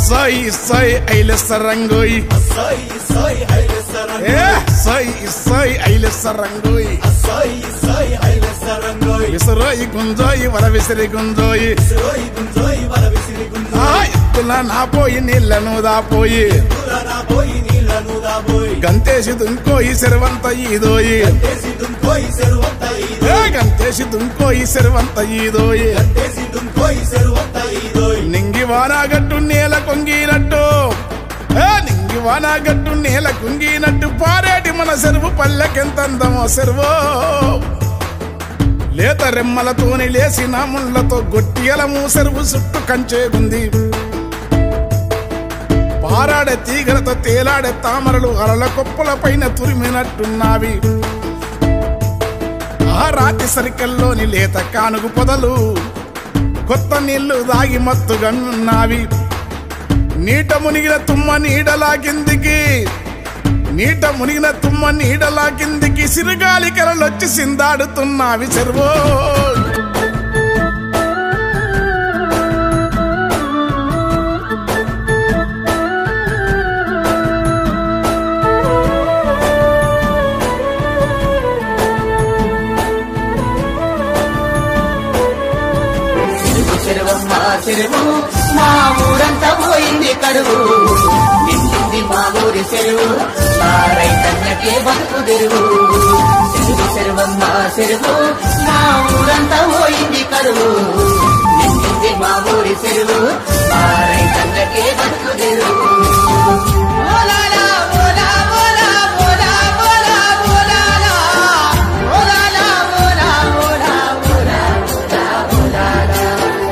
ఇస్సాయి ఇస్సాయి ఐలెస్స రంగోయి Sai, sai, haile sarangoi. ఏ ఇస్సాయి ఇస్సాయి ఐలెస్స రంగోయి Sai, sai, haile sarangoi. విసరోయి గుంజోయి వర విసిరి గుంజోయి Siroi gunjoi, vara visiri gunjoi. ఆ ఎత్తుల నా పోయి నీళ్లను దాపోయి Purana boy, నీళ్ళను దాబోయ్. గంతేసి దుంకోయి సెరవంత ఈదోయి దేశి దుంకోయ్ సెరువంత ఈదోయ్. ఏ గంతేసి దుంకోయి సెరవంత ఈదోయి దేశి దుంకోయ్ సెరువంత ఈదోయ్. నింగి వానాగట్టు నేల కొంగినట్టు ఏ నింగి వానాగట్టు నేల కుంగినట్టు పారేటి మన సెరువు పల్లెకెంత అందమో సెరువో లేత రెమ్మలతోని లేసిన ముళ్ళతో గొట్టియలము సెరువు చుట్టూ కంచే ఉంది పారాడే తీగలతో తేలాడే తామరలు అలల కొప్పుల పైన తురిమినట్టున్నావి ఆ రాతి సరికల్లోని లేత కానుగు పొదలు కొత్త నీళ్లు దాగి మత్తుగన్నున్నావి నీట మునిగిన తుమ్మ నీడలా కిందికి నీట మునిగిన తుమ్మ నీడలా కిందికి సిరుగాలి కలలొచ్చి సిందాడుతున్నావి చెరువో చెరువు చెరువమ్మ చెరువు మా ఊరంతా పోయింది కరువు నిండింది మా ఊరి చెరువు మా రైతన్నకే బతుకు తెరువు చెరువు చెరువమ్మ చెరువు మా ఊరంతా పోయింది కరువు నిండింది మా ఊరి చెరువు మా రైతన్నకే బతుకు తెరువు ఓలాలా, ఓలా, ఓలా, ఓలా, ఓలా, ఓలాలా. ఓలాలా, ఓలా, ఓలా, ఓలా, ఓలా, ఓలాలా.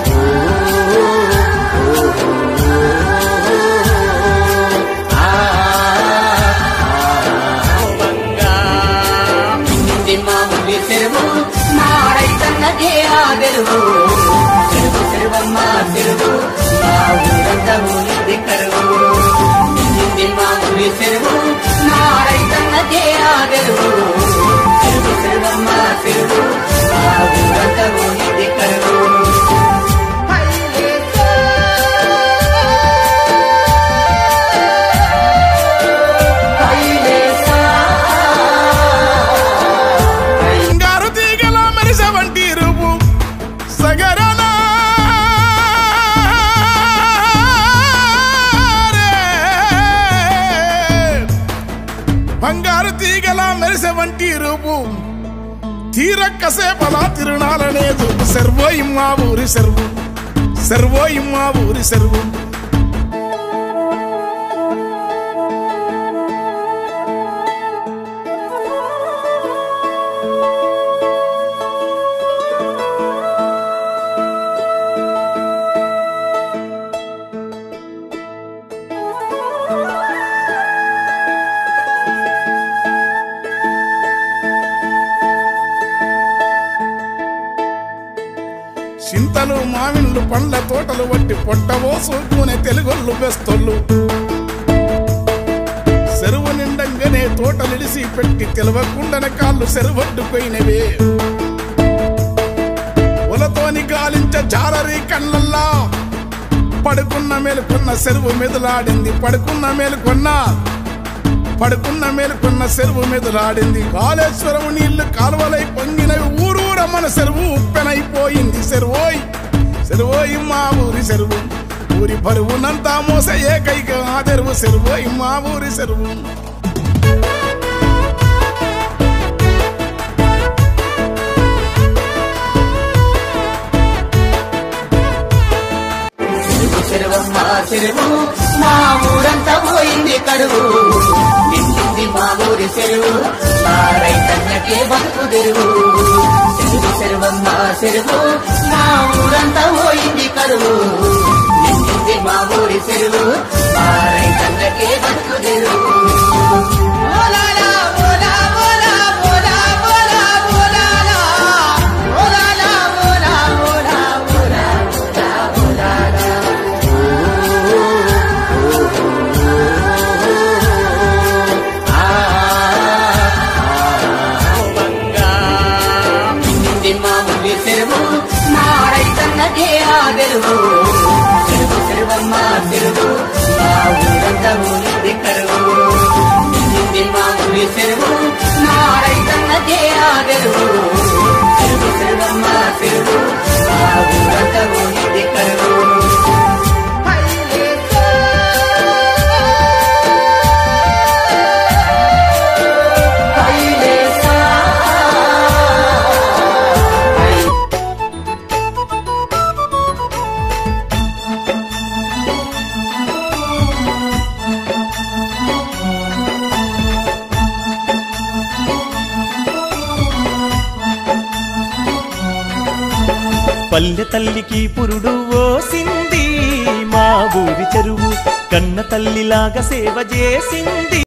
నిండి మా ఊరి చెరువు మా రైతన్నదే ఆదరువు చెరువు చెరువమ్మ చెరువు మా ఊరంతా ఊరి కరువు నిండి మా ఊరి చెరువు మా రైతన్నదే ఆదరువు చెరువు చెరువమ్మ చెరువు మా ఊరంతా ఊరి కరువు బంగారు తీగల మెరిసే వంటి రూపు సగరన బంగారు తీగల మెరిసే వంటి రూపు తీరక్కసేపలా తిరునాలనే చూపు సెర్వోయి మా ఊరి సెర్వు సెర్వోయి మా ఊరి సెర్వు చింతలు మామిళ్ళు పండ్ల తోటలు వట్టి పొట్టవో సూపునే తెలుగొల్లు బెస్తొల్లు చెరువు నిండంగానే తోటలిడిసి పెట్టి తెలవకుండన కాళ్ళు చెరువడ్డుపోయినవే ఉలతోని గాలించ జాలరి కళ్ళల్లా పడుకున్న మేలుకున్న చెరువు మెదులాడింది పడుకున్న మేలుకున్న పడుకున్న మేలుకున్న చెరువు మెదులాడింది కాళేశ్వరం నీళ్లు కాలువలై పొంగినవి ఊరూర మన చెరువు ఉప్పెనైపోయింది చెరువోయ్ చెరువోయ్ మా ఊరి చెరువు ఊరి పరువునంతా మోస ఏకైక ఆ తెరువు చెరువోయ్ మా ఊరి చెరువు చెరువు చెరువమ్మ చెరువు మా ఊరంతా పోయింది కరువు నిండింది మా ఊరి చెరువు మా రైతన్నకే బతుకు తెరువు చెరువు చెరువమ్మ చెరువు మా ఊరంతా పోయింది కరువు నిండింది మా ఊరి చెరువు మా రైతన్నకే బతుకు తెరువు ఓలాలా, ఓలా, ఓలా, ఓలా, ఓలా, ఓలాలా. ఓలాలా, ఓలా, ఓలా, ఓలా, ఓలా, ఓలాలా. నిండి మా ఊరి చెరువు మా రైతన్నకే ఆదరువు చెరువు చెరువమ్మ చెరువు మా ఊరంతా ఊరింది కరువు నిండింది మా ఊరి చెరువు మా రైతన్నకే ఆదరువు చెరువు చెరువమ్మ చెరువు మా ఊరంతా ఊరింది కరువు పల్లె తల్లికి పురుడు ఓసింది మా ఊరి చెరువు కన్న తల్లిలాగా సేవ చేసింది